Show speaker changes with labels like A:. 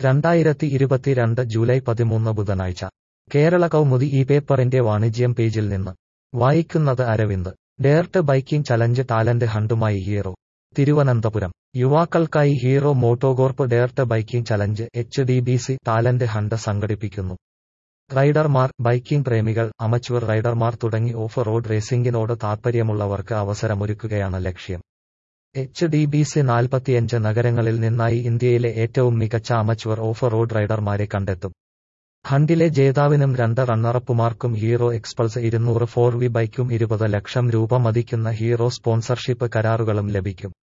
A: രണ്ടായിരത്തി ഇരുപത്തിരണ്ട് ജൂലൈ പതിമൂന്ന് ബുധനാഴ്ച കേരള കൗമുദി ഈ പേപ്പറിന്റെ വാണിജ്യം പേജിൽ നിന്ന് വായിക്കുന്നത് Aravind dirt biking challenge talent ഹണ്ടുമായി ഹീറോ തിരുവനന്തപുരം യുവാക്കൾക്കായി Hero MotoCorp dirt biking challenge H D B C talent hunt സംഘടിപ്പിക്കുന്നു റൈഡർമാർ ബൈക്കിംഗ് പ്രേമികൾ അമച്വർ റൈഡർമാർ തുടങ്ങി ഓഫ് റോഡ് റേസിംഗിനോട് താൽപ്പര്യമുള്ളവർക്ക് അവസരമൊരുക്കുകയാണ് ലക്ഷ്യം എച്ച് ഡി ബി സി നാൽപ്പത്തിയഞ്ച് നഗരങ്ങളിൽ നിന്നായി ഇന്ത്യയിലെ ഏറ്റവും മികച്ച അമച്വർ ഓഫ് റോഡ് റൈഡർമാരെ കണ്ടെത്തും ഹണ്ടിലെ ജേതാവിനും രണ്ട് റണ്ണറപ്പുമാർക്കും ഹീറോ എക്സ്പൾസ് ഇരുന്നൂറ് ഫോർ വി ബൈക്കും ഇരുപത് ലക്ഷം രൂപ മതിക്കുന്ന ഹീറോ സ്പോൺസർഷിപ്പ് കരാറുകളും ലഭിക്കും